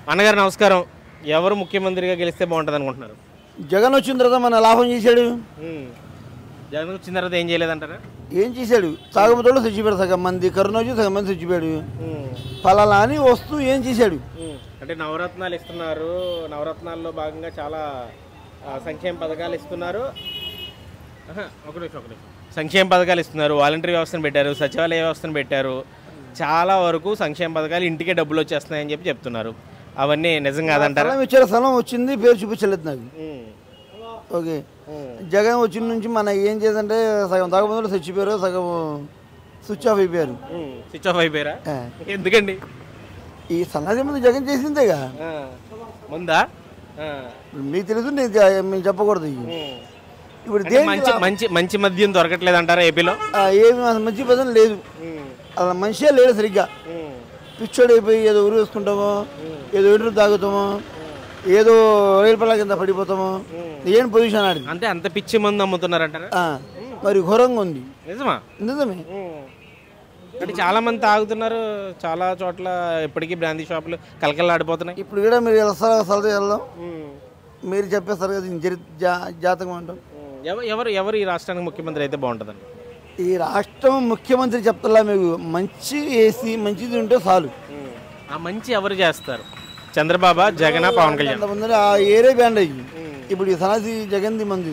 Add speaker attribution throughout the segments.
Speaker 1: అన్నగారు నమస్కారం ఎవరు ముఖ్యమంత్రిగా గెలిస్తే బాగుంటుంది అనుకుంటున్నారు
Speaker 2: జగన్ వచ్చిన తర్వాత మన లాభం చేశాడు
Speaker 1: ఉమ్. జగన్ వచ్చిన తర్వాత ఏం చేయలేదంటారా
Speaker 2: ఏం చేశాడు తాగుబోతుడు చచ్చిపోయాడు సగం మంది కరోనా వచ్చి సగం మంది చచ్చిపోయాడు
Speaker 1: ఉమ్.
Speaker 2: ఫలానా అని వస్తూ ఏం చేశాడు
Speaker 1: ఉమ్. అంటే నవరత్నాలు ఇస్తున్నారు నవరత్నాల్లో భాగంగా చాలా ఆ, సంక్షేమ పథకాలు ఇస్తున్నారు ఆహా, ఒక నిమిషం ఒక నిమిషం సంక్షేమ పథకాలు ఇస్తున్నారు వాలంటరీ వ్యవస్థను పెట్టారు సచివాలయ వ్యవస్థను పెట్టారు చాలా వరకు సంక్షేమ పథకాలు ఇంటికే డబ్బులు వచ్చేస్తున్నాయని చెప్పి చెప్తున్నారు అవన్నీ నిజం కాదంటారా
Speaker 2: స్థలం ఇచ్చాడు స్థలం వచ్చింది పేరు చూపించలేదు నాకు
Speaker 1: ఉమ్.
Speaker 2: ఓకే
Speaker 1: ఉమ్.
Speaker 2: జగన్ వచ్చిన నుంచి మన ఏం చేద్దంటే సగం తాగుబోతులు చచ్చిపోయారు సగం స్విచ్ ఆఫ్ అయిపోయారు
Speaker 1: ఉమ్. స్విచ్ ఆఫ్ అయిపోయారా
Speaker 2: ఆ.
Speaker 1: ఎందుకండి
Speaker 2: ఈ సన్నది ముందు జగన్ చేసిందేగా
Speaker 1: ఆ. ముందా ఆ.
Speaker 2: ఇప్పుడు మీకు తెలుసు నేను చె- మేము చెప్పకూడదు ఇవి.
Speaker 1: ఉమ్.
Speaker 2: ఇప్పుడు
Speaker 1: అంటే
Speaker 2: దేనికి
Speaker 1: మంచి మంచి మంచి మద్యం దొరకట్లేదు అంటారా ఏపీలో
Speaker 2: ఆ, ఏమి అసలు మంచి పదం లేదు అలా మనిషే లేడు సరిగ్గా పిచ్చోడు అయిపోయి ఏదో ఉరి వేసుకుంటామో ఏదో ఎండ్రు తాగుతామో ఏదో రైలు పళ్ళ కింద పడిపోతామో ఏం పొజిషన్ ఆడింది
Speaker 1: అంటే అంత పిచ్చి మందు అమ్ముతున్నారంటారా
Speaker 2: ఆ, మరి ఘోరంగా ఉంది
Speaker 1: నిజమా
Speaker 2: నిజమే
Speaker 1: అంటే చాలా మంది తాగుతున్నారు చాలా చోట్ల ఇప్పటికీ బ్రాందీ షాపులు కలకల్లాడిపోతున్నాయి
Speaker 2: ఇప్పుడు కూడా మీరు వెళ్తారా సలహా వెళ్దాం మీరు చెప్పేస్తారు కదా ఇది జరి- జా- జాతకం అంటాం
Speaker 1: ఎవరు ఎవరు ఎవరు ఈ రాష్ట్రానికి ముఖ్యమంత్రి అయితే బాగుంటుందండి
Speaker 2: ఈ రాష్ట్రం ముఖ్యమంత్రి చెప్తలా మీకు మంచి ఏసీ మంచిది ఉంటే చాలు
Speaker 1: ఆ మంచి ఎవరు చేస్తారు చంద్రబాబు జగన్ పవన్ కళ్యాణ్
Speaker 2: కొంతమంది ఆ ఏరే బ్యాండ్ అయ్యి ఇప్పుడు ఈ సనాసి జగన్ది మంది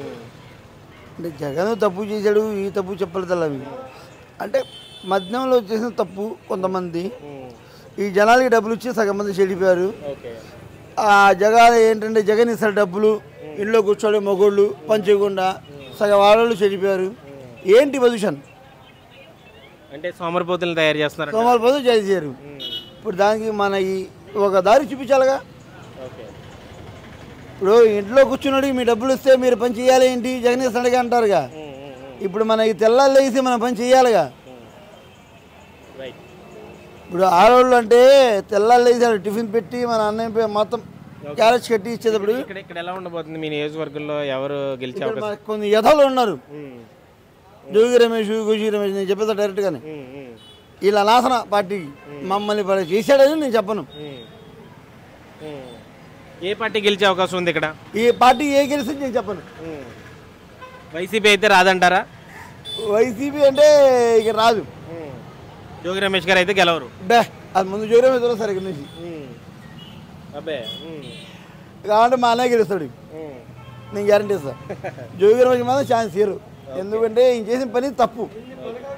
Speaker 2: అంటే జగన్ తప్పు చేశాడు ఈ తప్పు చెప్పలేదు అవి అంటే మధ్యంలో చేసిన తప్పు కొంతమంది ఈ జనాలకి డబ్బులు ఇచ్చి సగం మంది చెడిపోయారు
Speaker 1: ఓకే
Speaker 2: ఆ జగాలు ఏంటంటే జగన్ ఇస్తారు డబ్బులు ఇంట్లో కూర్చోడు మగోళ్ళు పంచకుండా సగం ఆడవాళ్ళు చెడిపోయారు ఏంటి పొజిషన్
Speaker 1: అంటే సోమరిపోతులను తయారు చేస్తున్నారు
Speaker 2: సోమవారం పొద్దు చేశారు ఇప్పుడు దానికి మన ఈ ఒక దారి చూపించాలిగా
Speaker 1: ఓకే
Speaker 2: ఇప్పుడు ఇంట్లో కూర్చున్నాడు మీ డబ్బులు ఇస్తే మీరు పని చేయాలి ఏంటి జగన్ ఇస్తాడుగా అంటారుగా ఇప్పుడు మన ఈ తెల్లాళ్ళు వేసి మనం పని చేయాలిగా
Speaker 1: రైట్
Speaker 2: ఇప్పుడు ఆడవాళ్ళు అంటే తెల్లాళ్ళు వేసి ఆడ టిఫిన్ పెట్టి మన అన్నయ్య పే- మొత్తం క్యారెట్స్ కట్టి ఇచ్చేటప్పుడు
Speaker 1: ఇక్కడ ఇక్కడ ఎలా ఉండబోతుంది మీ నియోజకవర్గంలో ఎవరు గెలిచే
Speaker 2: ఇక్కడ
Speaker 1: అవకాశం
Speaker 2: మనకు కొన్ని యథాలు ఉన్నారు
Speaker 1: ఉమ్.
Speaker 2: జోగి రమేష్ గుజి రమేష్ నేను చెప్పేది డైరెక్ట్గానే
Speaker 1: ఉమ్, ఉమ్,
Speaker 2: వీళ్ళ నాశన పార్టీకి మమ్మల్ని పరి- చేశాడని నేను చెప్పను
Speaker 1: ఉమ్. ఉమ్. ఏ పార్టీ గెలిచే అవకాశం ఉంది ఇక్కడ
Speaker 2: ఈ పార్టీ ఏ గెలిచి నేను చెప్పను
Speaker 1: ఉమ్. వైసీపీ అయితే రాదంటారా
Speaker 2: వైసీపీ అంటే ఇక రాదు
Speaker 1: ఉమ్. జోగి రమేష్ గారు అయితే గెలవరు
Speaker 2: బే అది ముందు జోగి రమేష్ వస్తారు ఇక్కడ నుంచి
Speaker 1: ఉమ్. అబ్బే ఉమ్.
Speaker 2: కావాలంటే మా అన్నయ్య గెలుస్తాడు
Speaker 1: ఉమ్.
Speaker 2: నేను గ్యారంటీ ఇస్తాను జోగి రమేష్ మాత్రం ఛాన్స్ ఇయ్యరు ఎందుకంటే ఈయన చేసిన పని తప్పు